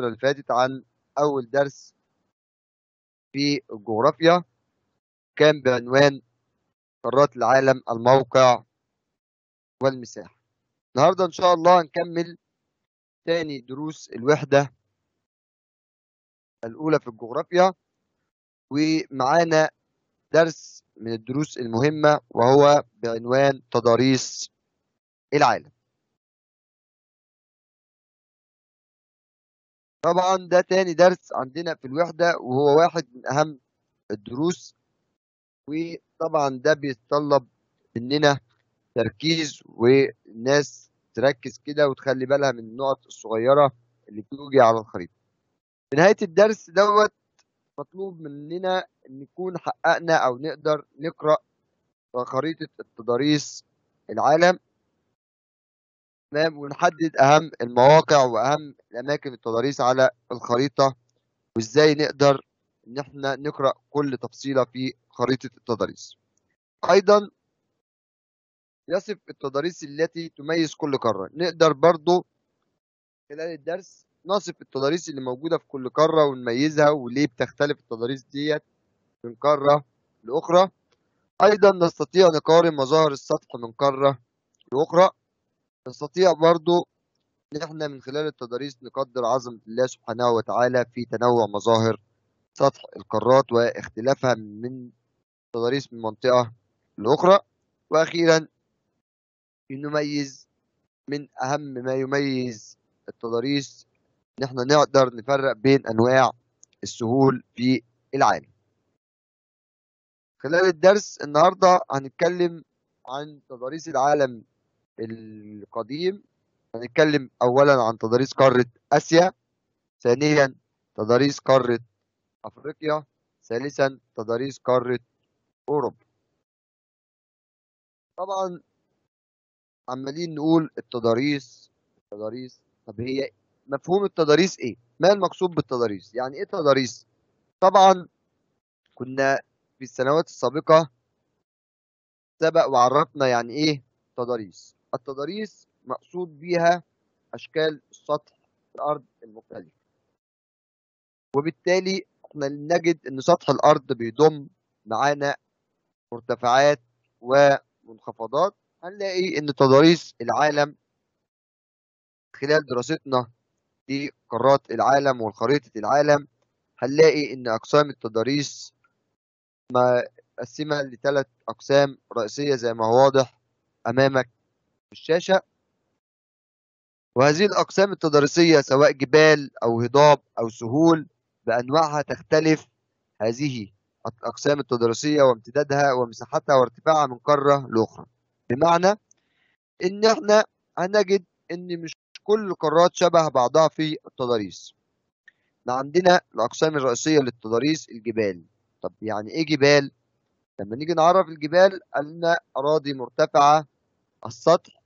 الفترة اللي فاتت عن أول درس في الجغرافيا كان بعنوان قارات العالم الموقع والمساحة النهاردة إن شاء الله هنكمل تاني دروس الوحدة الأولى في الجغرافيا ومعانا درس من الدروس المهمة وهو بعنوان تضاريس العالم طبعا ده تاني درس عندنا في الوحدة وهو واحد من أهم الدروس وطبعا ده بيتطلب مننا تركيز والناس تركز كده وتخلي بالها من النقط الصغيرة اللي بتوجي على الخريطة في نهاية الدرس دوت مطلوب مننا ان نكون حققنا او نقدر نقرأ خريطة التضاريس العالم تمام ونحدد اهم المواقع واهم الاماكن التضاريس على الخريطة وازاي نقدر ان احنا نقرأ كل تفصيلة في خريطة التضاريس ايضا يصف التضاريس التي تميز كل قارة نقدر برضو خلال الدرس نصف التضاريس اللي موجودة في كل قارة ونميزها وليه بتختلف التضاريس ديت من قارة لأخرى أيضا نستطيع نقارن مظاهر السطح من قارة لأخرى نستطيع برضو إن إحنا من خلال التضاريس نقدر عظمة الله سبحانه وتعالى في تنوع مظاهر سطح القارات واختلافها من تضاريس من منطقة لأخرى وأخيرا نميز من أهم ما يميز التضاريس إن إحنا نقدر نفرق بين أنواع السهول في العالم. خلال الدرس النهارده هنتكلم عن تضاريس العالم القديم هنتكلم أولا عن تضاريس قارة آسيا ثانيا تضاريس قارة أفريقيا ثالثا تضاريس قارة أوروبا طبعا عمالين نقول التضاريس التضاريس طب هي مفهوم التضاريس ايه؟ ما المقصود بالتضاريس؟ يعني ايه تضاريس؟ طبعا كنا في السنوات السابقة سبق وعرفنا يعني ايه تضاريس التضاريس مقصود بيها اشكال سطح الارض المختلفة وبالتالي احنا نجد ان سطح الارض بيضم معانا مرتفعات ومنخفضات هنلاقي ان تضاريس العالم خلال دراستنا لقارات العالم وخريطة العالم هنلاقي ان اقسام التضاريس مقسمة لثلاث اقسام رئيسية زي ما هو واضح امامك في الشاشة وهذه الاقسام التضاريسية سواء جبال او هضاب او سهول بانواعها تختلف هذه الاقسام التضاريسية وامتدادها ومساحتها وارتفاعها من قارة لاخرى بمعنى ان احنا هنجد ان مش كل القارات شبه بعضها في التضاريس احنا عندنا الاقسام الرئيسيه للتضاريس الجبال طب يعني ايه جبال لما نيجي نعرف الجبال قلنا اراضي مرتفعه السطح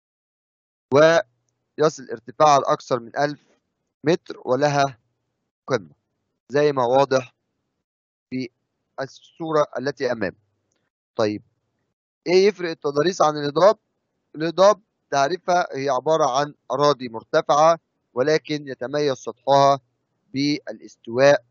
ويصل ارتفاعها لاكثر من 1000 متر ولها قمه زي ما واضح في الصوره التي امامنا طيب ايه يفرق التضاريس عن الهضاب الهضاب تعريفها هي عبارة عن أراضي مرتفعة ولكن يتميز سطحها بالاستواء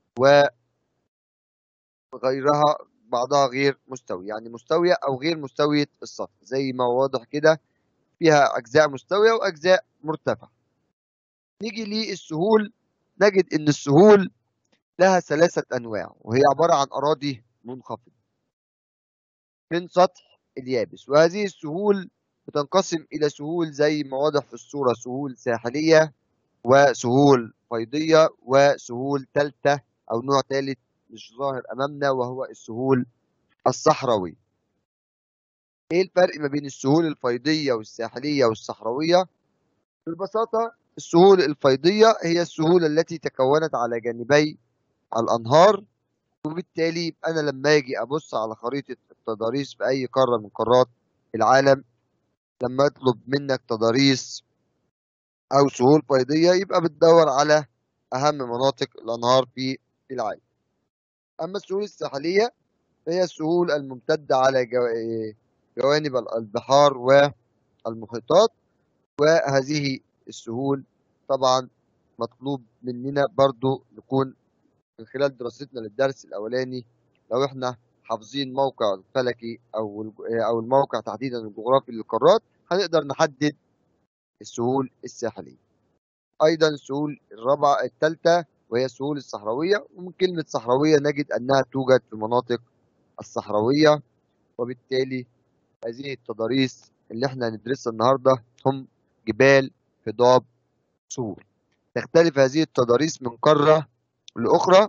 وغيرها بعضها غير مستوي يعني مستوية أو غير مستوية السطح زي ما واضح كده فيها أجزاء مستوية وأجزاء مرتفعة نيجي للسهول نجد إن السهول لها ثلاثة أنواع وهي عبارة عن أراضي منخفضة من سطح اليابس وهذه السهول بتنقسم إلى سهول زي ما واضح في الصورة سهول ساحلية وسهول فيضية وسهول ثالثة أو نوع ثالث مش ظاهر أمامنا وهو السهول الصحراوي إيه الفرق ما بين السهول الفيضية والساحلية والصحراوية؟ ببساطة السهول الفيضية هي السهول التي تكونت على جانبي الأنهار وبالتالي أنا لما أجي أبص على خريطة التضاريس في أي قارة من قارات العالم لما اطلب منك تضاريس او سهول فيضيه يبقى بتدور على اهم مناطق الانهار في العالم اما السهول الساحليه هي السهول الممتده على جوانب البحار والمحيطات وهذه السهول طبعا مطلوب مننا برضو نكون من خلال دراستنا للدرس الأولاني لو احنا حافظين موقع الفلكي أو الج- أو الموقع تحديدا الجغرافي للقارات هنقدر نحدد السهول الساحلية أيضا السهول الرابعة الثالثة وهي السهول الصحراوية ومن كلمة صحراوية نجد أنها توجد في المناطق الصحراوية وبالتالي هذه التضاريس اللي احنا هندرسها النهاردة هم جبال هضاب سهول تختلف هذه التضاريس من قارة لأخرى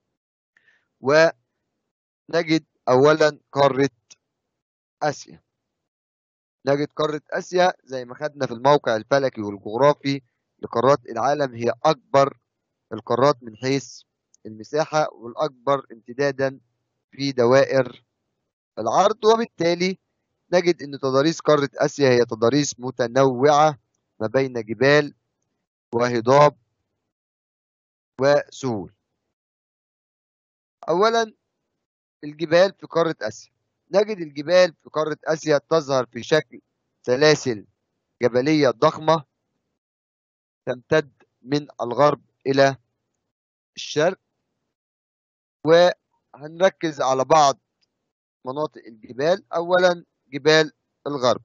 ونجد أولا قارة آسيا نجد قارة آسيا زي ما خدنا في الموقع الفلكي والجغرافي لقارات العالم هي أكبر القارات من حيث المساحة والأكبر امتدادا في دوائر العرض وبالتالي نجد أن تضاريس قارة آسيا هي تضاريس متنوعة ما بين جبال وهضاب وسهول أولا الجبال في قارة آسيا نجد الجبال في قارة آسيا تظهر في شكل سلاسل جبلية ضخمة تمتد من الغرب إلى الشرق وهنركز على بعض مناطق الجبال أولا جبال الغرب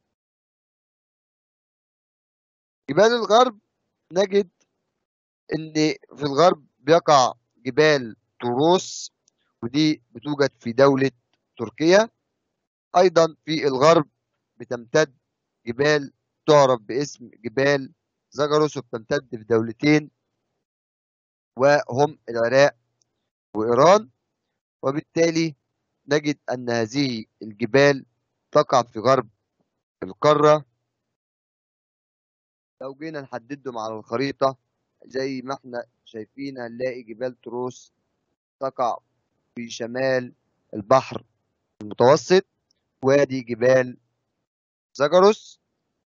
جبال الغرب نجد ان في الغرب بيقع جبال طروس ودي بتوجد في دولة تركيا ايضا في الغرب بتمتد جبال تعرف باسم جبال زاجروس وبتمتد في دولتين وهم العراق وإيران وبالتالي نجد أن هذه الجبال تقع في غرب القارة لو جينا نحددهم على الخريطة زي ما احنا شايفين هنلاقي جبال تروس تقع في شمال البحر المتوسط وادي جبال زاجروس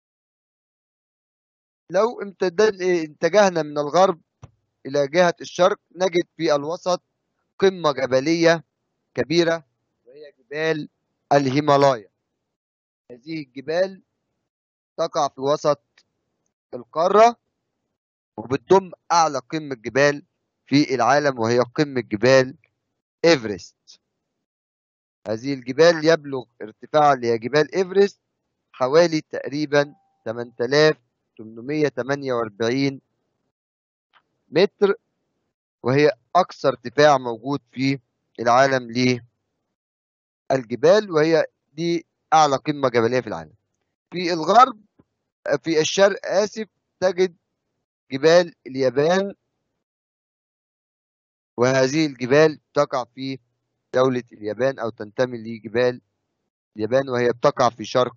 لو امتدد اتجهنا من الغرب إلى جهة الشرق نجد في الوسط قمة جبلية كبيرة وهي جبال الهيمالايا هذه الجبال تقع في وسط القارة وبتضم أعلى قمة جبال في العالم وهي قمة جبال إيفرست هذه الجبال يبلغ ارتفاعها اللي هي جبال إيفرست حوالي تقريبا 8848 متر وهي أقصى ارتفاع موجود في العالم للجبال وهي دي أعلى قمة جبلية في العالم في الغرب في الشرق آسف تجد جبال اليابان وهذه الجبال تقع في دولة اليابان أو تنتمي لجبال اليابان وهي بتقع في شرق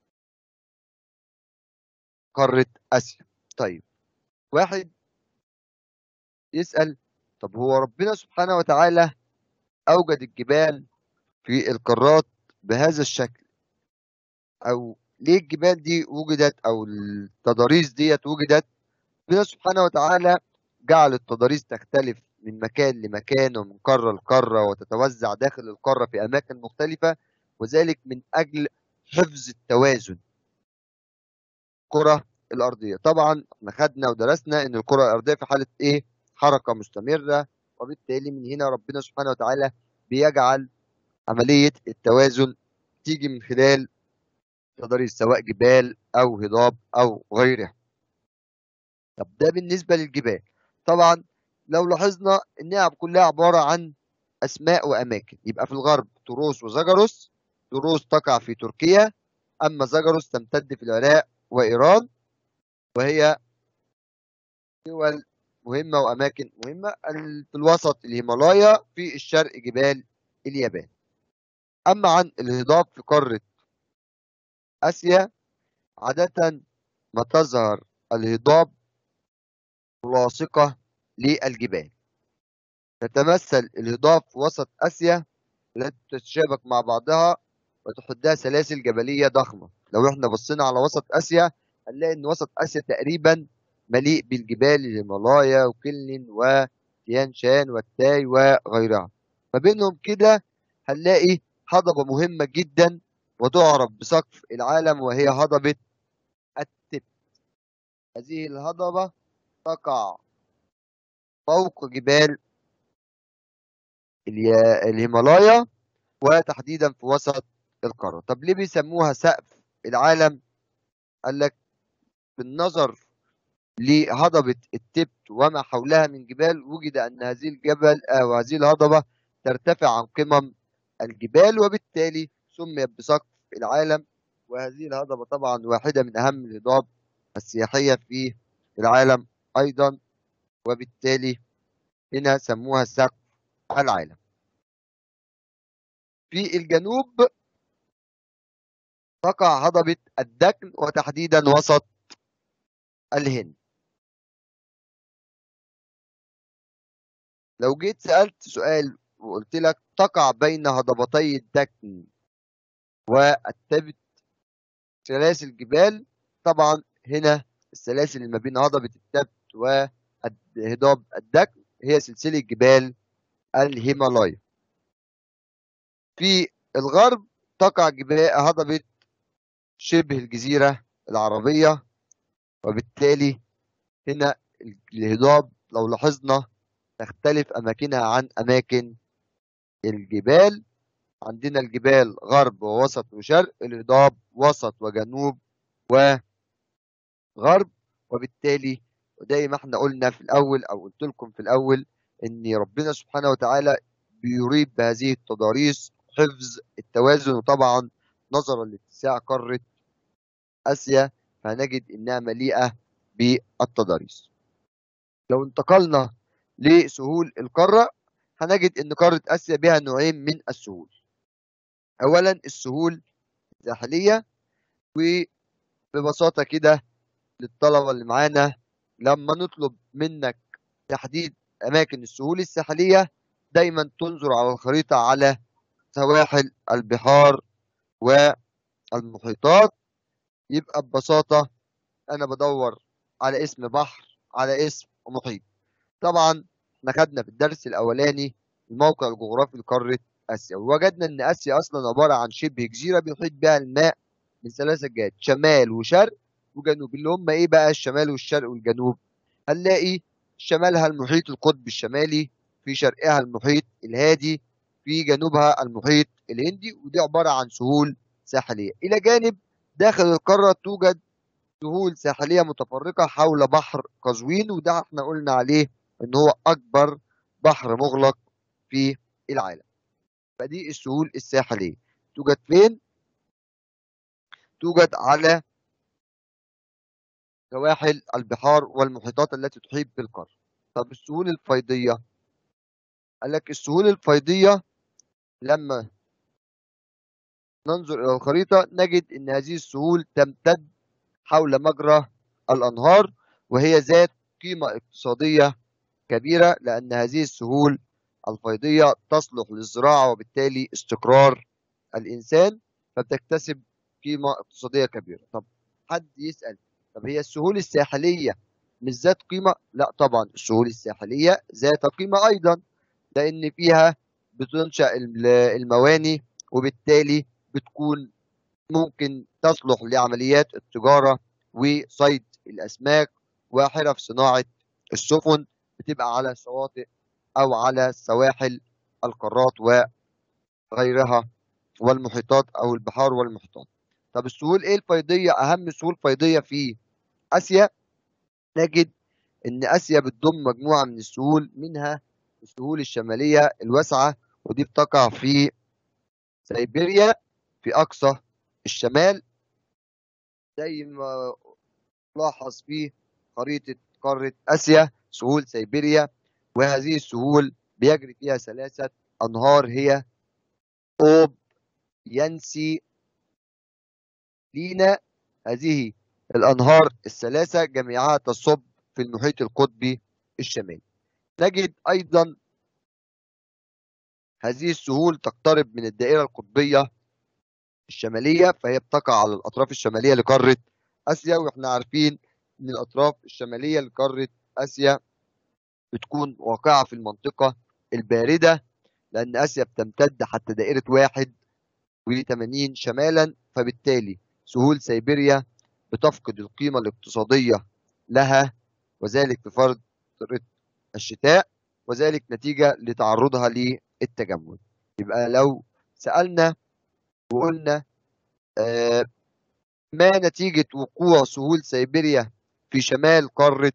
قارة آسيا طيب واحد يسأل طب هو ربنا سبحانه وتعالى أوجد الجبال في القارات بهذا الشكل أو ليه الجبال دي وجدت أو التضاريس ديت وجدت ربنا سبحانه وتعالى جعل التضاريس تختلف من مكان لمكان ومن قارة لقارة وتتوزع داخل القارة في أماكن مختلفة وذلك من أجل حفظ التوازن الكرة الأرضية طبعا احنا خدنا ودرسنا إن الكرة الأرضية في حالة إيه؟ حركة مستمرة وبالتالي من هنا ربنا سبحانه وتعالى بيجعل عملية التوازن تيجي من خلال تضاريس سواء جبال أو هضاب أو غيرها طب ده بالنسبة للجبال طبعا لو لاحظنا انها كلها عبارة عن اسماء واماكن يبقى في الغرب طروس وزاجروس طروس تقع في تركيا اما زاجروس تمتد في العراق وايران وهي دول مهمة واماكن مهمة في الوسط الهيمالايا في الشرق جبال اليابان اما عن الهضاب في قارة اسيا عادة ما تظهر الهضاب ملاصقة للجبال تتمثل الهضاب في وسط آسيا التي تتشابك مع بعضها وتحدها سلاسل جبلية ضخمة لو احنا بصينا على وسط آسيا هنلاقي ان وسط آسيا تقريبا مليء بالجبال الهيمالايا وكلن وتيان شان والتاي وغيرها ما بينهم كده هنلاقي هضبة مهمة جدا وتعرف بسقف العالم وهي هضبة التبت هذه الهضبة تقع فوق جبال الهيمالايا وتحديدا في وسط القارة طب ليه بيسموها سقف العالم قال لك بالنظر لهضبة التبت وما حولها من جبال وجد أن هذه الجبل أو هذه الهضبة ترتفع عن قمم الجبال وبالتالي سميت بسقف العالم وهذه الهضبة طبعا واحدة من أهم الهضاب السياحية في العالم أيضا وبالتالي هنا سموها سقف العالم في الجنوب تقع هضبة الدكن وتحديدا وسط الهند لو جيت سألت سؤال وقلت لك تقع بين هضبتي الدكن والتبت سلاسل جبال طبعا هنا السلاسل اللي ما بين هضبة التبت وهضاب الدكن هي سلسلة جبال الهيمالايا في الغرب تقع جبال هضبة شبه الجزيرة العربية وبالتالي هنا الهضاب لو لاحظنا تختلف أماكنها عن أماكن الجبال عندنا الجبال غرب ووسط وشرق الهضاب وسط وجنوب وغرب وبالتالي وزي ما احنا قلنا في الأول أو قلت لكم في الأول إن ربنا سبحانه وتعالى بيريد بهذه التضاريس حفظ التوازن وطبعا نظرا لاتساع قارة آسيا فهنجد إنها مليئة بالتضاريس لو انتقلنا لسهول القارة هنجد إن قارة آسيا بها نوعين من السهول أولا السهول الساحلية وببساطة كده للطلبة اللي معانا لما نطلب منك تحديد أماكن السهول الساحلية دايما تنظر على الخريطة على سواحل البحار والمحيطات يبقى ببساطة أنا بدور على اسم بحر على اسم محيط طبعا احنا خدنا في الدرس الأولاني الموقع الجغرافي لقارة آسيا ووجدنا إن آسيا أصلا عبارة عن شبه جزيرة بيحيط بها الماء من ثلاثة جهات شمال وشرق وجنوب اللي هم إيه بقى الشمال والشرق والجنوب هنلاقي شمالها المحيط القطبي الشمالي في شرقها المحيط الهادي في جنوبها المحيط الهندي ودي عبارة عن سهول ساحلية إلى جانب داخل القارة توجد سهول ساحلية متفرقة حول بحر قزوين وده احنا قلنا عليه ان هو اكبر بحر مغلق في العالم فدي السهول الساحلية توجد فين؟ توجد على سواحل البحار والمحيطات التي تحيط بالقارة طب السهول الفيضية قال لك السهول الفيضية لما ننظر إلى الخريطة نجد أن هذه السهول تمتد حول مجرى الأنهار وهي ذات قيمة اقتصادية كبيرة لأن هذه السهول الفيضية تصلح للزراعة وبالتالي استقرار الإنسان فبتكتسب قيمة اقتصادية كبيرة طب حد يسأل طب هي السهول الساحلية مش ذات قيمة؟ لا طبعا السهول الساحلية ذات قيمة أيضا لأن فيها بتنشأ المواني وبالتالي بتكون ممكن تصلح لعمليات التجارة وصيد الأسماك وحرف صناعة السفن بتبقى على الشواطئ أو على سواحل القارات وغيرها والمحيطات أو البحار والمحيطات طب السهول إيه الفيضية أهم سهول فيضية في آسيا نجد إن آسيا بتضم مجموعة من السهول منها السهول الشمالية الواسعة ودي بتقع في سيبيريا في أقصى الشمال زي ما لاحظ في خريطة قارة آسيا سهول سيبيريا وهذه السهول بيجري فيها ثلاثة أنهار هي أوب ينسي لينا هذه الأنهار الثلاثة جميعها تصب في المحيط القطبي الشمالي نجد أيضا هذه السهول تقترب من الدائرة القطبية الشمالية فهي بتقع على الأطراف الشمالية لقارة آسيا وإحنا عارفين إن الأطراف الشمالية لقارة آسيا بتكون واقعة في المنطقة الباردة لأن آسيا بتمتد حتى دائرة واحد وثمانين شمالا فبالتالي سهول سيبيريا بتفقد القيمة الاقتصادية لها وذلك في فترة الشتاء وذلك نتيجة لتعرضها للتجمد يبقى لو سألنا وقلنا آه ما نتيجة وقوع سهول سيبيريا في شمال قارة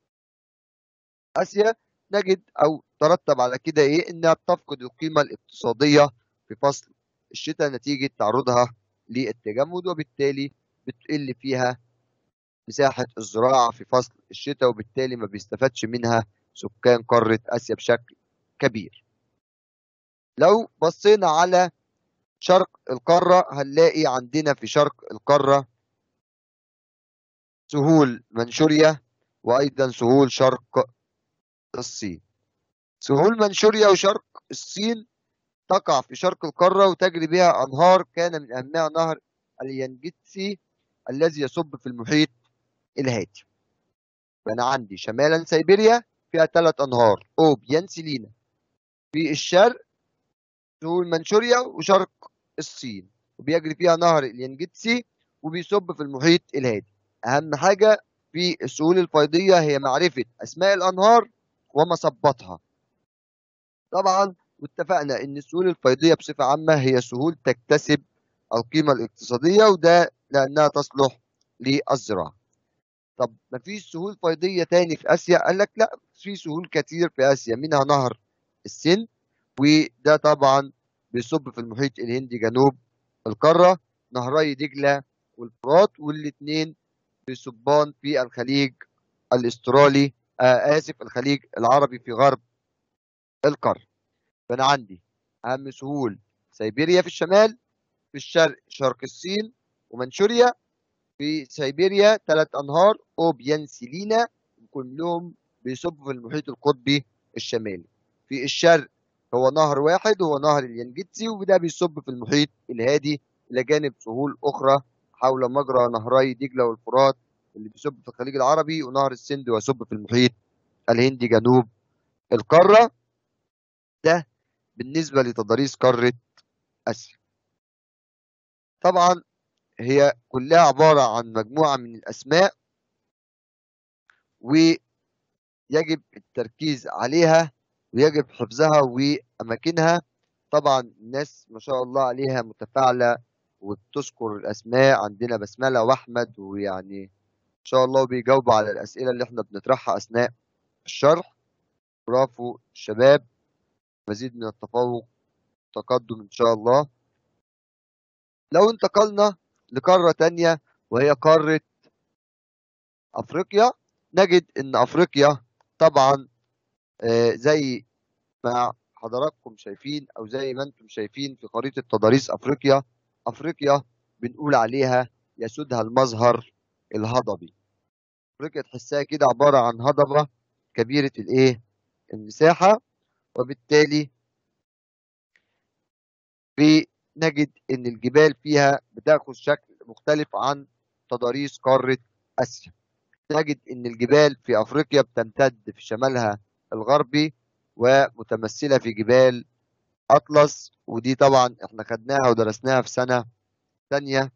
آسيا نجد أو ترتب على كده إيه إنها بتفقد القيمة الاقتصادية في فصل الشتاء نتيجة تعرضها للتجمد وبالتالي بتقل فيها مساحة الزراعة في فصل الشتاء وبالتالي ما بيستفادش منها سكان قارة آسيا بشكل كبير لو بصينا على شرق القارة هنلاقي عندنا في شرق القارة سهول منشوريا وأيضا سهول شرق الصين سهول منشوريا وشرق الصين تقع في شرق القارة وتجري بها أنهار كان من أهمها نهر اليانجتسي الذي يصب في المحيط الهادي فأنا عندي شمالا سيبيريا فيها ثلاث أنهار أوب ينسلينا في الشرق سهول منشوريا وشرق الصين وبيجري فيها نهر اليانجتسي وبيصب في المحيط الهادي أهم حاجة في السهول الفيضية هي معرفة أسماء الأنهار ومصباتها طبعا واتفقنا ان السهول الفيضيه بصفه عامه هي سهول تكتسب القيمه الاقتصاديه وده لانها تصلح للزراعه طب ما فيش سهول فيضيه تاني في اسيا قال لك لا في سهول كتير في اسيا منها نهر السن وده طبعا بيصب في المحيط الهندي جنوب القاره نهري دجله والفرات والاثنين بيصبان في الخليج الاسترالي آه اسف الخليج العربي في غرب القاره فانا عندي اهم سهول سيبيريا في الشمال في الشرق شرق الصين ومنشوريا في سيبيريا ثلاث انهار اوبيانسيلينا كلهم بيصبوا في المحيط القطبي الشمالي في الشرق هو نهر واحد هو نهر اليانجتسي وده بيصب في المحيط الهادي الى جانب سهول اخرى حول مجرى نهري دجله والفرات اللي بيصب في الخليج العربي ونهر السند ويصب في المحيط الهندي جنوب القاره ده بالنسبة لتضاريس قارة آسيا طبعا هي كلها عبارة عن مجموعة من الأسماء ويجب التركيز عليها ويجب حفظها وأماكنها طبعا الناس ما شاء الله عليها متفاعلة وبتذكر الأسماء عندنا بسملة وأحمد ويعني إن شاء الله بيجاوبوا على الأسئلة اللي احنا بنطرحها أثناء الشرح برافو الشباب مزيد من التفوق تقدم إن شاء الله لو انتقلنا لقارة تانية وهي قارة أفريقيا نجد إن أفريقيا طبعا آه زي ما حضراتكم شايفين أو زي ما أنتم شايفين في خريطة تضاريس أفريقيا أفريقيا بنقول عليها يسودها المظهر الهضبي أفريقيا تحسها كده عبارة عن هضبة كبيرة الإيه المساحة وبالتالي بنجد ان الجبال فيها بتاخذ شكل مختلف عن تضاريس قارة اسيا نجد ان الجبال في افريقيا بتمتد في شمالها الغربي ومتمثلة في جبال اطلس ودي طبعا احنا خدناها ودرسناها في سنة ثانية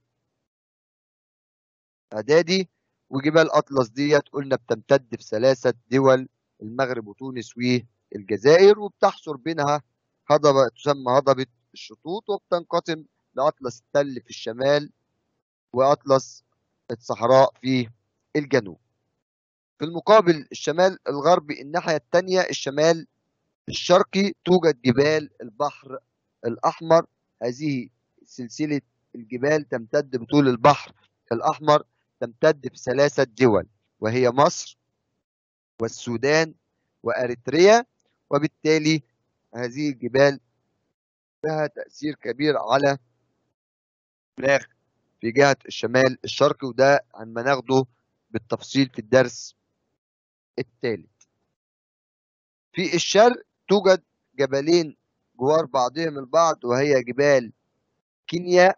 اعدادي وجبال اطلس ديت قلنا بتمتد في ثلاثة دول المغرب وتونس والجزائر وبتحصر بينها هضبة تسمى هضبة الشطوط وبتنقسم لأطلس التل في الشمال وأطلس الصحراء في الجنوب في المقابل الشمال الغربي الناحية الثانية الشمال الشرقي توجد جبال البحر الأحمر هذه سلسلة الجبال تمتد بطول البحر الأحمر تمتد في ثلاثة دول وهي مصر والسودان وأريتريا وبالتالي هذه الجبال لها تأثير كبير على المناخ في جهة الشمال الشرقي وده عما ناخده بالتفصيل في الدرس الثالث في الشرق توجد جبلين جوار بعضهم البعض وهي جبال كينيا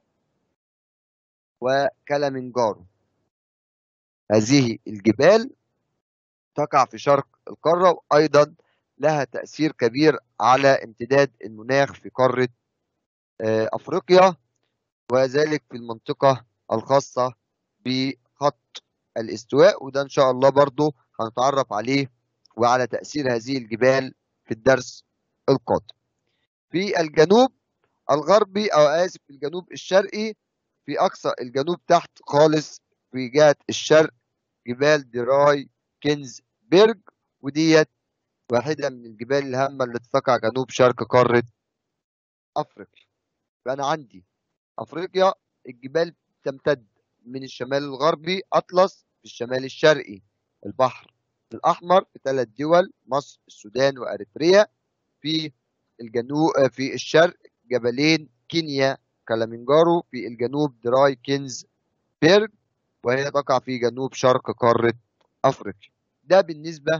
وكلامنجارو هذه الجبال تقع في شرق القارة وأيضا لها تأثير كبير على امتداد المناخ في قارة أفريقيا وذلك في المنطقة الخاصة بخط الاستواء وده إن شاء الله برضو هنتعرف عليه وعلى تأثير هذه الجبال في الدرس القادم في الجنوب الغربي أو آسف في الجنوب الشرقي في أقصى الجنوب تحت خالص في جهة الشرق جبال دراي كينزبرج وديت واحدة من الجبال الهامة اللي تقع جنوب شرق قارة أفريقيا فأنا عندي أفريقيا الجبال تمتد من الشمال الغربي أطلس في الشمال الشرقي البحر الأحمر في ثلاث دول مصر السودان وأريتريا في الجنوب في الشرق جبلين كينيا كلامنجارو في الجنوب دراي كينز بيرج وهي تقع في جنوب شرق قارة أفريقيا ده بالنسبة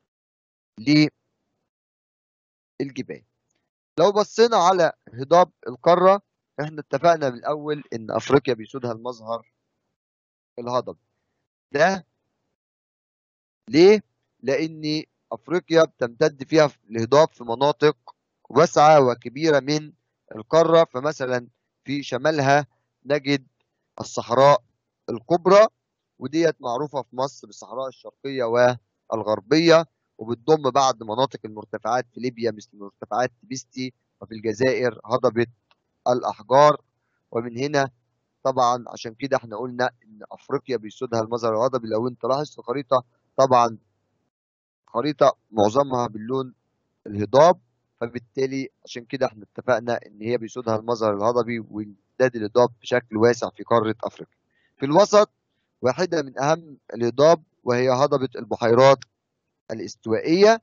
للجبال لو بصينا على هضاب القارة احنا اتفقنا من الأول إن أفريقيا بيسودها المظهر الهضبي ده ليه؟ لأن أفريقيا بتمتد فيها الهضاب في مناطق واسعة وكبيرة من القارة فمثلا في شمالها نجد الصحراء الكبرى وديت معروفة في مصر بالصحراء الشرقية والغربية وبتضم بعض مناطق المرتفعات في ليبيا مثل مرتفعات تبستي وفي الجزائر هضبة الأحجار ومن هنا طبعا عشان كده احنا قلنا ان افريقيا بيسودها المظهر الهضبي لو انت لاحظت الخريطة طبعا خريطة معظمها باللون الهضاب فبالتالي عشان كده احنا اتفقنا ان هي بيسودها المظهر الهضبي وامتداد الهضاب بشكل واسع في قارة افريقيا في الوسط واحدة من اهم الهضاب وهي هضبة البحيرات الاستوائية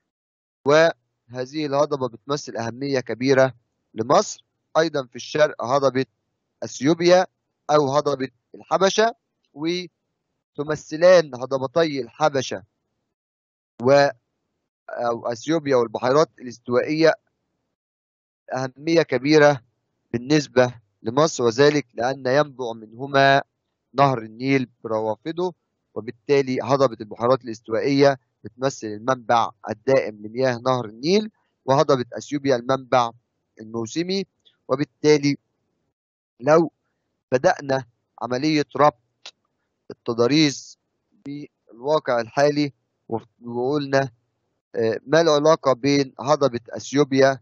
وهذه الهضبة بتمثل أهمية كبيرة لمصر أيضا في الشرق هضبة أثيوبيا أو هضبة الحبشة وتمثلان هضبتي الحبشة و أو أثيوبيا والبحيرات الاستوائية أهمية كبيرة بالنسبة لمصر وذلك لأن ينبع منهما نهر النيل بروافده وبالتالي هضبة البحيرات الاستوائية بتمثل المنبع الدائم لمياه نهر النيل وهضبة أثيوبيا المنبع الموسمي وبالتالي لو بدأنا عملية ربط التضاريس بالواقع الحالي وقلنا ما العلاقة بين هضبة أثيوبيا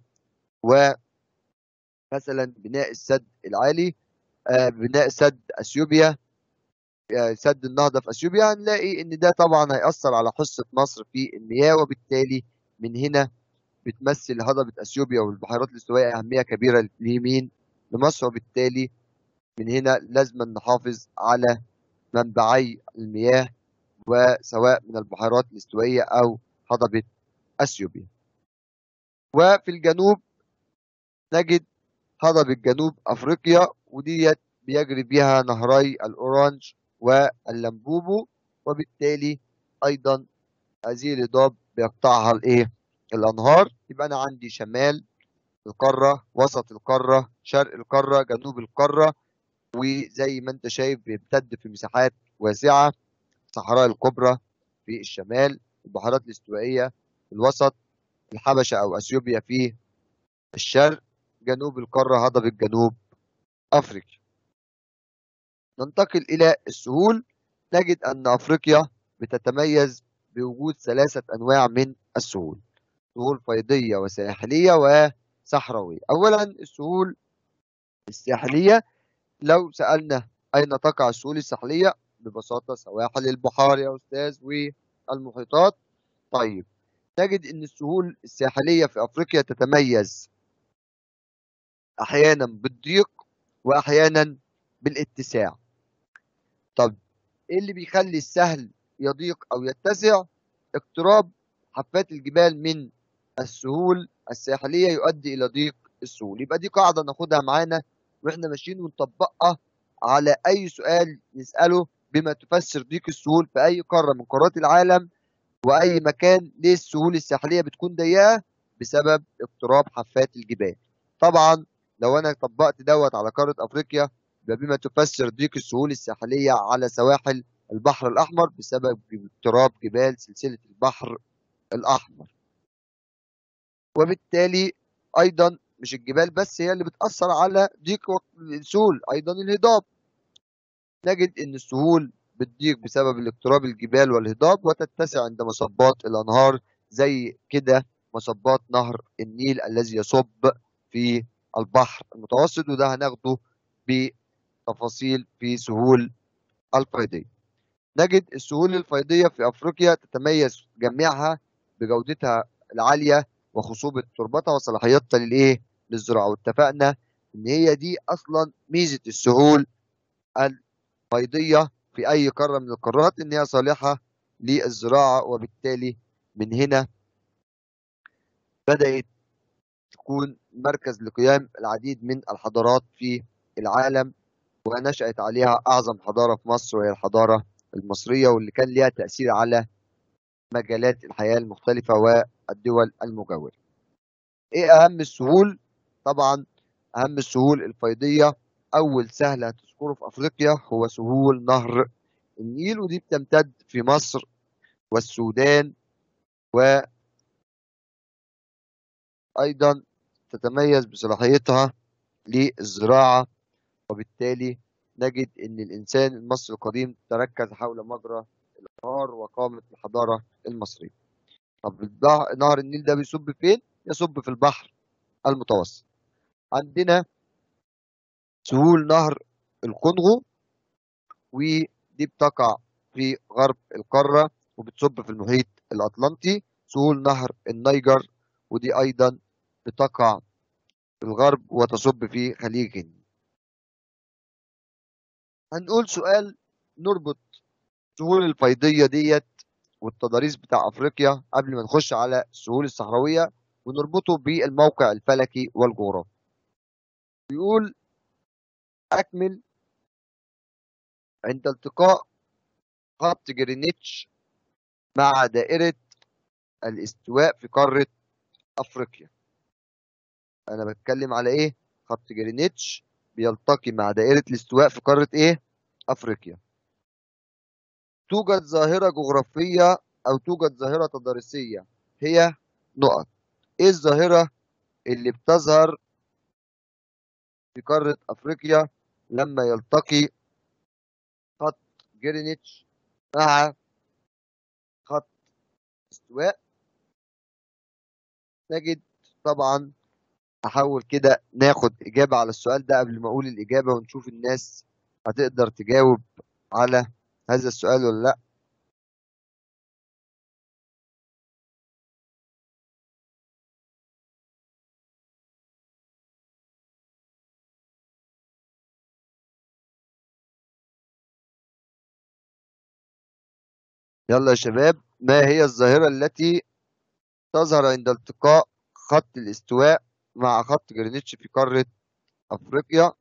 ومثلا بناء السد العالي بناء سد أثيوبيا سد النهضة في أثيوبيا هنلاقي إن ده طبعا هيأثر على حصة مصر في المياه وبالتالي من هنا بتمثل هضبة أثيوبيا والبحيرات الاستوائية أهمية كبيرة لمين؟ لمصر وبالتالي من هنا لازم نحافظ على منبعي المياه وسواء من البحيرات الاستوائية أو هضبة أثيوبيا وفي الجنوب نجد هضبة جنوب أفريقيا وديت بيجري بها نهري الأورانج واللمبوبو وبالتالي أيضا هذه الهضاب بيقطعها الإيه؟ الأنهار يبقى أنا عندي شمال القارة وسط القارة شرق القارة جنوب القارة وزي ما أنت شايف بيمتد في مساحات واسعة الصحراء الكبرى في الشمال البحيرات الاستوائية في الوسط الحبشة أو أثيوبيا في الشرق جنوب القارة هضبة جنوب أفريقيا ننتقل إلى السهول نجد أن أفريقيا بتتميز بوجود ثلاثة أنواع من السهول سهول فيضية وساحلية وصحراوية أولا السهول الساحلية لو سألنا أين تقع السهول الساحلية ببساطة سواحل البحار يا أستاذ والمحيطات طيب نجد أن السهول الساحلية في أفريقيا تتميز أحيانا بالضيق وأحيانا بالاتساع طب إيه اللي بيخلي السهل يضيق أو يتسع اقتراب حفات الجبال من السهول الساحلية يؤدي إلى ضيق السهول يبقى دي قاعدة ناخدها معانا وإحنا ماشيين ونطبقها على أي سؤال نسأله بما تفسر ضيق السهول في أي قارة من قارات العالم وأي مكان ليه السهول الساحلية بتكون ضيقة بسبب اقتراب حفات الجبال طبعا لو أنا طبقت دوت على قارة أفريقيا بما تفسر ضيق السهول الساحلية على سواحل البحر الأحمر بسبب اضطراب جبال سلسلة البحر الأحمر وبالتالي أيضا مش الجبال بس هي اللي بتأثر على ضيق السهول أيضا الهضاب نجد أن السهول بتضيق بسبب الاقتراب الجبال والهضاب وتتسع عند مصبات الأنهار زي كده مصبات نهر النيل الذي يصب في البحر المتوسط وده هناخده بتفاصيل في سهول الفيضية نجد السهول الفيضية في أفريقيا تتميز جميعها بجودتها العالية وخصوبة تربتها وصلاحيتها للإيه؟ للزراعة واتفقنا إن هي دي أصلا ميزة السهول الفيضية في أي قارة من القارات إن هي صالحة للزراعة وبالتالي من هنا بدأت تكون مركز لقيام العديد من الحضارات في العالم ونشأت عليها أعظم حضارة في مصر وهي الحضارة المصرية واللي كان لها تأثير على مجالات الحياة المختلفة والدول المجاورة. إيه أهم السهول؟ طبعا أهم السهول الفيضية أول سهل هتذكره في أفريقيا هو سهول نهر النيل ودي بتمتد في مصر والسودان و أيضا تتميز بصلاحيتها للزراعة وبالتالي نجد أن الإنسان المصري القديم تركز حول مجرى الأنهار وقامت الحضارة المصرية. طب نهر النيل ده بيصب فين؟ يصب في البحر المتوسط. عندنا سهول نهر الكونغو ودي بتقع في غرب القارة وبتصب في المحيط الأطلنطي سهول نهر النيجر ودي أيضا بتقع في الغرب وتصب في خليج هند هنقول سؤال نربط السهول الفيضية ديت والتضاريس بتاع أفريقيا قبل ما نخش على السهول الصحراوية ونربطه بالموقع الفلكي والجغرافي بيقول أكمل عند التقاء خط جرينتش مع دائرة الاستواء في قارة أفريقيا أنا بتكلم على إيه؟ خط جرينتش بيلتقي مع دائرة الاستواء في قارة إيه؟ أفريقيا توجد ظاهرة جغرافية أو توجد ظاهرة تضاريسية هي نقط إيه الظاهرة اللي بتظهر في قارة أفريقيا لما يلتقي خط جرينتش مع خط استواء نجد طبعا احاول كده ناخد اجابه على السؤال ده قبل ما اقول الاجابه ونشوف الناس هتقدر تجاوب على هذا السؤال ولا لا يلا يا شباب ما هي الظاهرة التي تظهر عند التقاء خط الاستواء مع خط جرينتش في قارة أفريقيا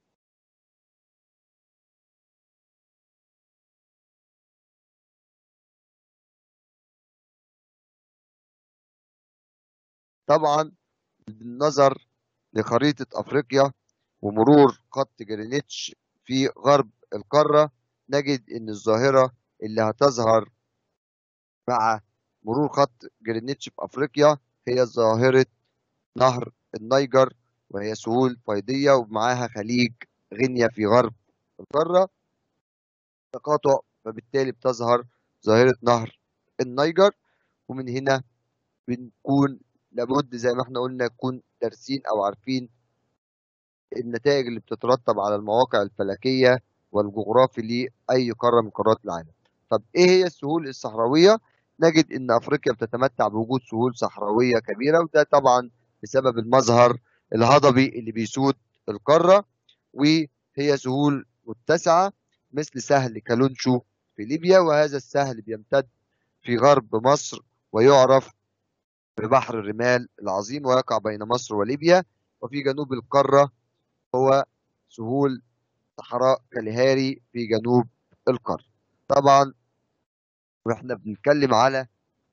طبعا بالنظر لخريطة أفريقيا ومرور خط جرينتش في غرب القارة نجد إن الظاهرة اللي هتظهر مع مرور خط جرينتش في أفريقيا هي ظاهرة نهر النيجر وهي سهول فيضية ومعاها خليج غينيا في غرب القارة تقاطع فبالتالي بتظهر ظاهرة نهر النيجر ومن هنا بنكون لابد زي ما احنا قلنا نكون دارسين او عارفين النتائج اللي بتترتب على المواقع الفلكية والجغرافي لأي قارة من قارات العالم طب ايه هي السهول الصحراوية نجد ان افريقيا بتتمتع بوجود سهول صحراوية كبيرة وده طبعا بسبب المظهر الهضبي اللي بيسود القارة وهي سهول متسعة مثل سهل كالونشو في ليبيا وهذا السهل بيمتد في غرب مصر ويعرف ببحر الرمال العظيم ويقع بين مصر وليبيا وفي جنوب القارة هو سهول صحراء كالهاري في جنوب القارة طبعا واحنا بنتكلم على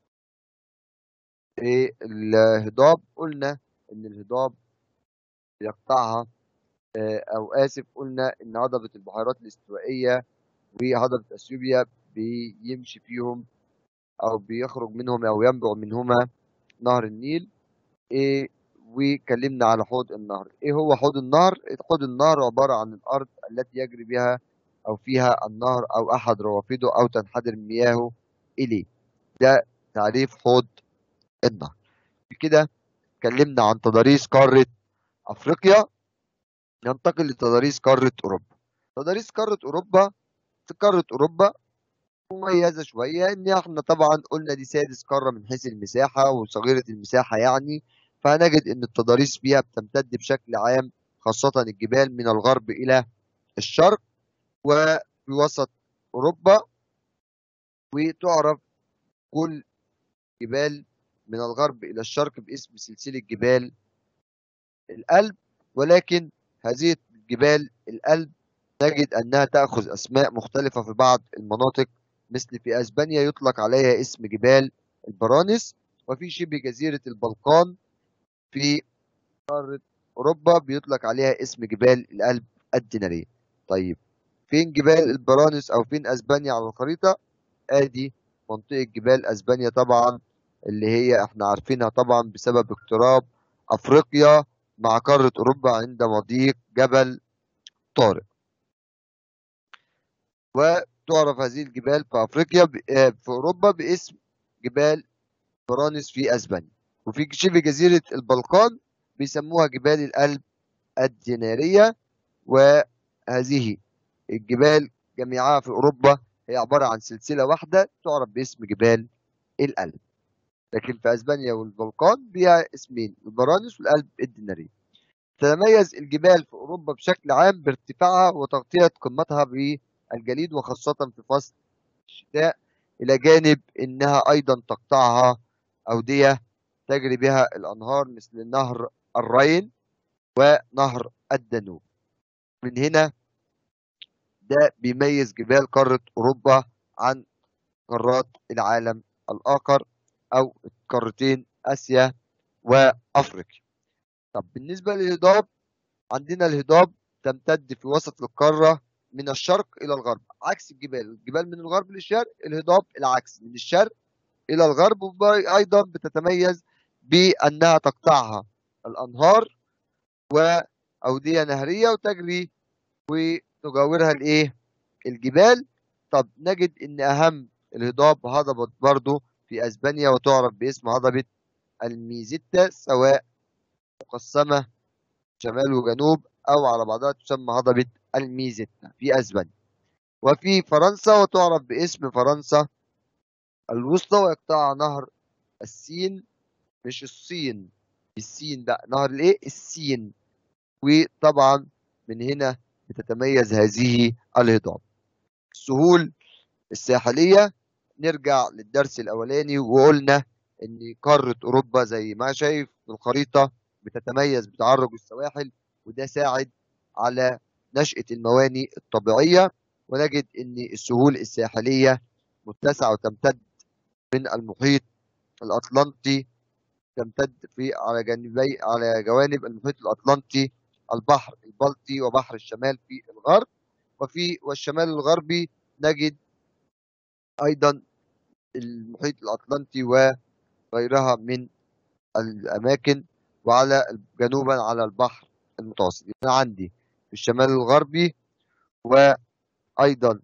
إيه الهضاب قلنا ان الهضاب يقطعها او اسف قلنا ان هضبة البحيرات الاستوائية وهضبة اثيوبيا بيمشي فيهم او بيخرج منهم او ينبع منهما نهر النيل إيه وكلمنا على حوض النهر ايه هو حوض النهر حوض النهر عبارة عن الارض التي يجري بها أو فيها النهر أو أحد روافده أو تنحدر مياهه إليه ده تعريف حوض النهر بكده اتكلمنا عن تضاريس قارة أفريقيا ننتقل لتضاريس قارة أوروبا تضاريس قارة أوروبا في قارة أوروبا مميزة شوية إن إحنا طبعا قلنا دي سادس قارة من حيث المساحة وصغيرة المساحة يعني فهنجد إن التضاريس فيها بتمتد بشكل عام خاصة الجبال من الغرب إلى الشرق وفي وسط أوروبا وتعرف كل جبال من الغرب إلى الشرق باسم سلسلة جبال الألب ولكن هذه الجبال الألب نجد أنها تأخذ أسماء مختلفة في بعض المناطق مثل في أسبانيا يطلق عليها اسم جبال البرانس وفي شبه جزيرة البلقان في قارة أوروبا بيطلق عليها اسم جبال الألب الدينارية طيب فين جبال البرانس أو فين أسبانيا على الخريطة آدي منطقة جبال أسبانيا طبعا اللي هي احنا عارفينها طبعا بسبب اقتراب أفريقيا مع قارة أوروبا عند مضيق جبل طارق وتعرف هذه الجبال في أفريقيا في أوروبا باسم جبال برانس في أسبانيا وفي شبه جزيرة البلقان بيسموها جبال الألب الدينارية وهذه الجبال جميعها في أوروبا هي عبارة عن سلسلة واحدة تعرف باسم جبال الألب لكن في أسبانيا والبلقان بها اسمين البرانس والألب الدينارية تتميز الجبال في أوروبا بشكل عام بارتفاعها وتغطية قمتها بالجليد وخاصة في فصل الشتاء إلى جانب إنها أيضا تقطعها أودية تجري بها الأنهار مثل نهر الراين ونهر الدانوب من هنا ده بيميز جبال قارة أوروبا عن قارات العالم الآخر أو قارتين آسيا وأفريقيا طب بالنسبة للهضاب عندنا الهضاب تمتد في وسط القارة من الشرق إلى الغرب عكس الجبال الجبال من الغرب للشرق الهضاب العكس من الشرق إلى الغرب وأيضا بتتميز بأنها تقطعها الأنهار وأودية نهرية وتجري وتجاورها الإيه الجبال طب نجد إن أهم الهضاب هضبت برضه في أسبانيا وتعرف باسم هضبة الميزيتا سواء مقسمة شمال وجنوب أو على بعضها تسمى هضبة الميزيتا في أسبانيا وفي فرنسا وتعرف باسم فرنسا الوسطى ويقطعها نهر السين مش الصين السين لا نهر الايه السين وطبعا من هنا بتتميز هذه الهضاب السهول الساحلية نرجع للدرس الأولاني وقلنا إن قارة أوروبا زي ما شايف في الخريطة بتتميز بتعرج السواحل وده ساعد على نشأة المواني الطبيعية ونجد إن السهول الساحلية متسعة وتمتد من المحيط الأطلنطي تمتد في على جانبي على جوانب المحيط الأطلنطي البحر البلطي وبحر الشمال في الغرب وفي والشمال الغربي نجد أيضا المحيط الأطلنطي وغيرها من الأماكن وعلى جنوبا على البحر المتوسط يعني عندي في الشمال الغربي وأيضا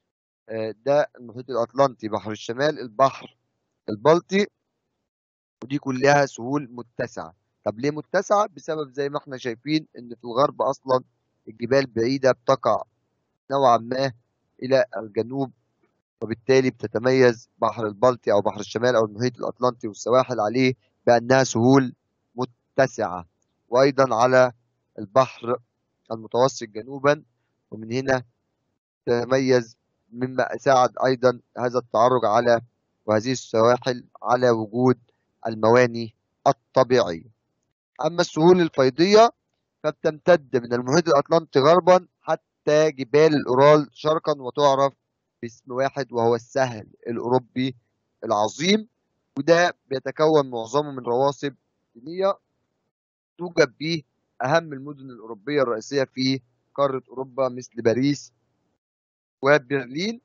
ده المحيط الأطلنطي بحر الشمال البحر البلطي ودي كلها سهول متسعة طب ليه متسعة؟ بسبب زي ما احنا شايفين ان في الغرب اصلا الجبال بعيدة بتقع نوعا ما الى الجنوب وبالتالي بتتميز بحر البلطي او بحر الشمال او المحيط الاطلنطي والسواحل عليه بانها سهول متسعة وايضا على البحر المتوسط جنوبا ومن هنا تتميز مما ساعد ايضا هذا التعرج على وهذه السواحل على وجود المواني الطبيعية أما السهول الفيضية فبتمتد من المحيط الأطلنطي غربا حتى جبال الأورال شرقا وتعرف باسم واحد وهو السهل الأوروبي العظيم وده بيتكون معظمه من رواسب دينية توجد به أهم المدن الأوروبية الرئيسية في قارة أوروبا مثل باريس وبرلين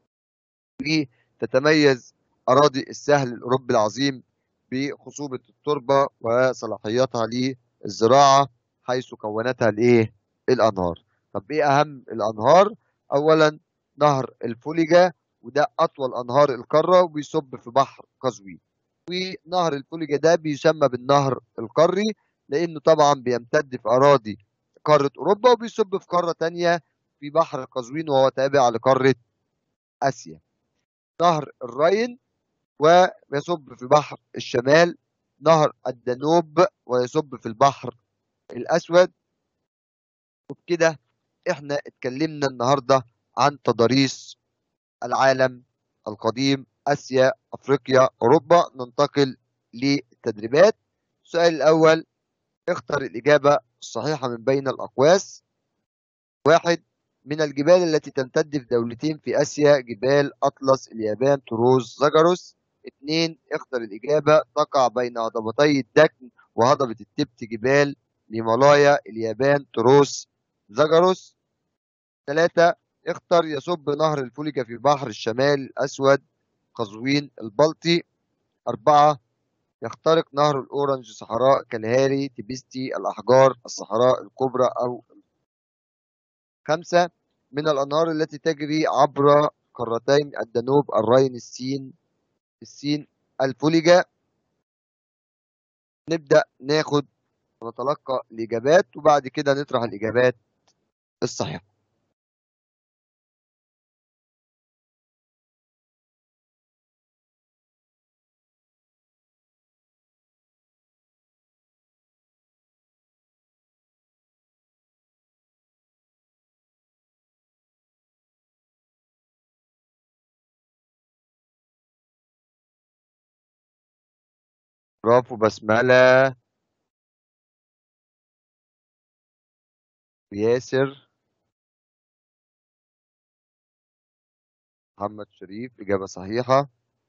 وتتميز أراضي السهل الأوروبي العظيم بخصوبة التربة وصلاحيتها للزراعة حيث كونتها الإيه؟ الأنهار. طب إيه أهم الأنهار؟ أولا نهر الفوليجا وده أطول أنهار القارة وبيصب في بحر قزوين ونهر الفوليجا ده بيسمى بالنهر القاري لأنه طبعا بيمتد في أراضي قارة أوروبا وبيصب في قارة تانية في بحر قزوين وهو تابع لقارة آسيا نهر الراين ويصب في بحر الشمال نهر الدانوب ويصب في البحر الأسود وبكده احنا اتكلمنا النهارده عن تضاريس العالم القديم اسيا افريقيا اوروبا ننتقل للتدريبات السؤال الاول اختر الاجابه الصحيحه من بين الاقواس واحد من الجبال التي تمتد في دولتين في اسيا جبال اطلس اليابان تروس زاجروس اثنين اختر الاجابه تقع بين هضبتي الدكن وهضبه التبت جبال الهيمالايا اليابان تروس زاجروس ثلاثة اختر يصب نهر الفوليجا في بحر الشمال الأسود قزوين البلطي أربعة يخترق نهر الأورنج صحراء كالهاري تبستي الأحجار الصحراء الكبرى أو خمسة من الأنهار التي تجري عبر قارتين الدانوب الراين السين السين الفوليجا نبدأ ناخد ونتلقى الإجابات وبعد كده نطرح الإجابات الصحيحة برافو بسملة ياسر محمد شريف إجابة صحيحة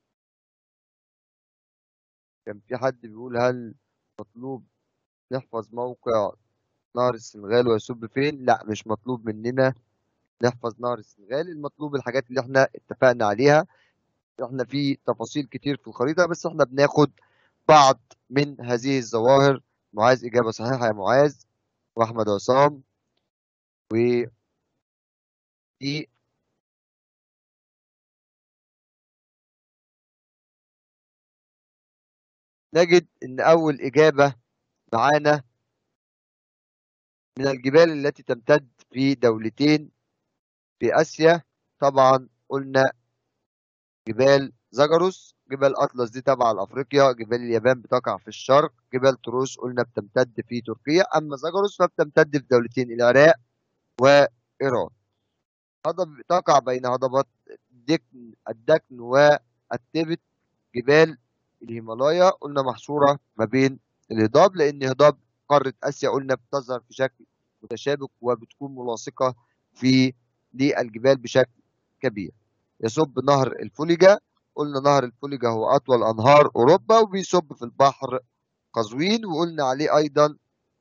كان في حد بيقول هل مطلوب نحفظ موقع نهر السنغال ويصب فين لا مش مطلوب مننا نحفظ نهر السنغال المطلوب الحاجات اللي احنا اتفقنا عليها احنا في تفاصيل كتير في الخريطة بس احنا بناخد بعض من هذه الظواهر معاذ إجابة صحيحة يا معاذ وأحمد عصام و في نجد إن أول إجابة معانا من الجبال التي تمتد في دولتين في آسيا طبعا قلنا جبال زاجروس جبال أطلس دي تبع لأفريقيا جبال اليابان بتقع في الشرق جبال تروس قلنا بتمتد في تركيا أما زاجروس فبتمتد في دولتين العراق وإيران هضب تقع بين هضبات الدكن الدكن والتبت جبال الهيمالايا قلنا محصورة ما بين الهضاب لأن هضاب قارة آسيا قلنا بتظهر في شكل متشابك وبتكون ملاصقة في للجبال بشكل كبير يصب نهر الفوليجا قلنا نهر الفوليجا هو أطول أنهار أوروبا وبيصب في البحر قزوين وقلنا عليه أيضا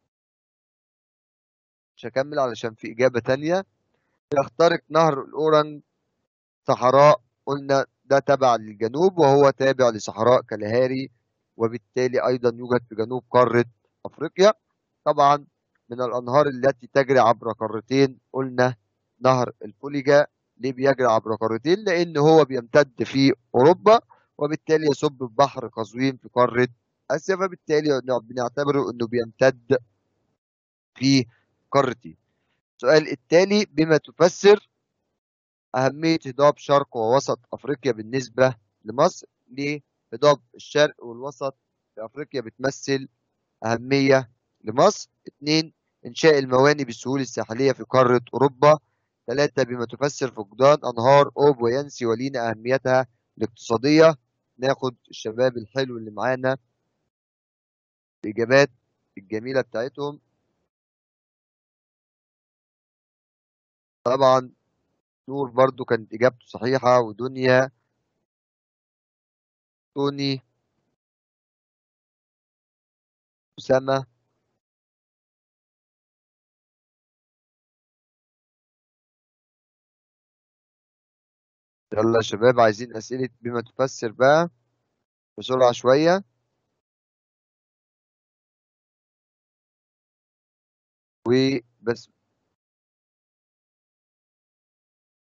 مش هكمل علشان في إجابة تانية يخترق نهر الأورنج صحراء قلنا ده تبع للجنوب وهو تابع لصحراء كالهاري وبالتالي أيضا يوجد في جنوب قارة أفريقيا طبعا من الأنهار التي تجري عبر قارتين قلنا نهر الفوليجا ليه بيجري عبر قارتين لأن هو بيمتد في أوروبا وبالتالي يصب في بحر قزوين في قارة آسيا فبالتالي بنعتبره إنه بيمتد في قارتين السؤال التالي بما تفسر أهمية هضاب شرق ووسط أفريقيا بالنسبة لمصر ليه هضاب الشرق والوسط في أفريقيا بتمثل أهمية لمصر اثنين إنشاء الموانئ بالسهول الساحلية في قارة أوروبا ثلاثة بما تفسر فقدان أنهار أوب وينسي ولينا أهميتها الاقتصادية ناخد الشباب الحلو اللي معانا الإجابات الجميلة بتاعتهم طبعا نور برضو كانت إجابته صحيحة ودنيا توني أسامة يلا يا شباب عايزين أسئلة بما تفسر بقى بسرعة شوية وبس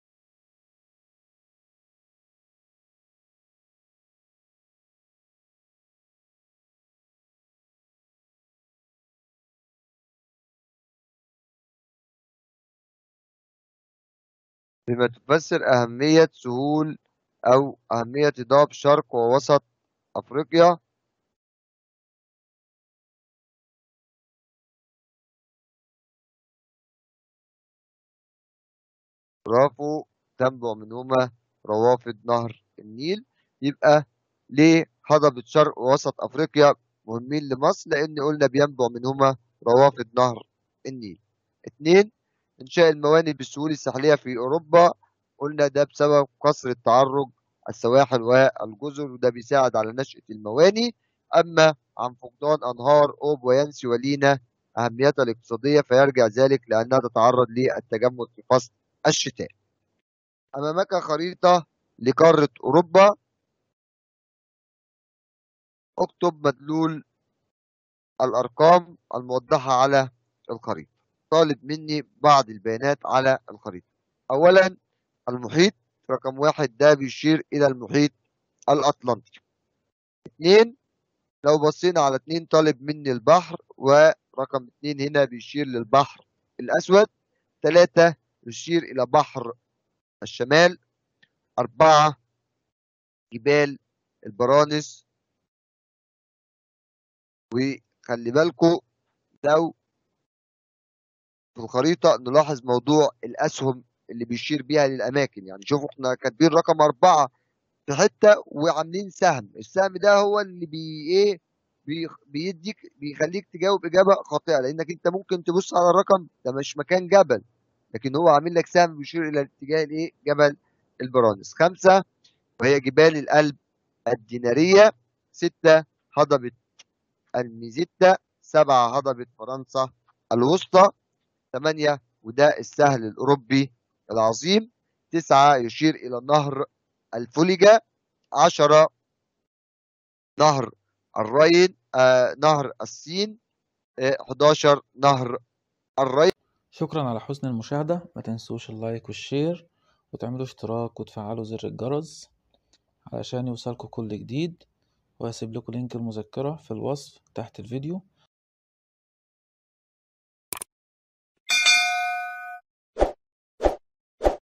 بما تفسر أهمية سهول أو أهمية إضافة شرق ووسط أفريقيا برافو تنبع منهما روافد نهر النيل يبقى ليه هضبة شرق ووسط أفريقيا مهمين لمصر لأن قلنا بينبع منهما روافد نهر النيل اتنين إنشاء الموانئ بالسهول الساحلية في أوروبا قلنا ده بسبب قصر التعرج السواحل والجزر وده بيساعد على نشأة الموانئ أما عن فقدان أنهار أوب وينسي ولينا أهميتها الاقتصادية فيرجع ذلك لأنها تتعرض للتجمد في فصل الشتاء أمامك خريطة لقارة أوروبا اكتب مدلول الأرقام الموضحة على الخريطة طالب مني بعض البيانات على الخريطة أولا المحيط رقم واحد ده بيشير إلى المحيط الأطلنطي اتنين لو بصينا على اتنين طالب مني البحر ورقم اتنين هنا بيشير للبحر الأسود تلاتة يشير إلى بحر الشمال أربعة جبال البرانس وخلي بالكم لو في الخريطة نلاحظ موضوع الأسهم اللي بيشير بيها للأماكن يعني شوفوا احنا كاتبين رقم أربعة في حتة وعاملين سهم السهم ده هو اللي بي إيه بي بيديك بيخليك تجاوب إجابة خاطئة لأنك أنت ممكن تبص على الرقم ده مش مكان جبل لكن هو عامل لك سهم بيشير إلى اتجاه الإيه جبل البرانس خمسة وهي جبال الألب الدينارية ستة هضبة الميزيتا سبعة هضبة فرنسا الوسطى ثمانية وده السهل الأوروبي العظيم تسعة يشير إلى نهر الفوليجا عشرة نهر الراين آه نهر السين آه 11 نهر الراين شكرا على حسن المشاهدة ما تنسوش اللايك والشير وتعملوا اشتراك وتفعلوا زر الجرس علشان يوصلكوا كل جديد وهسيب لكم لينك المذكرة في الوصف تحت الفيديو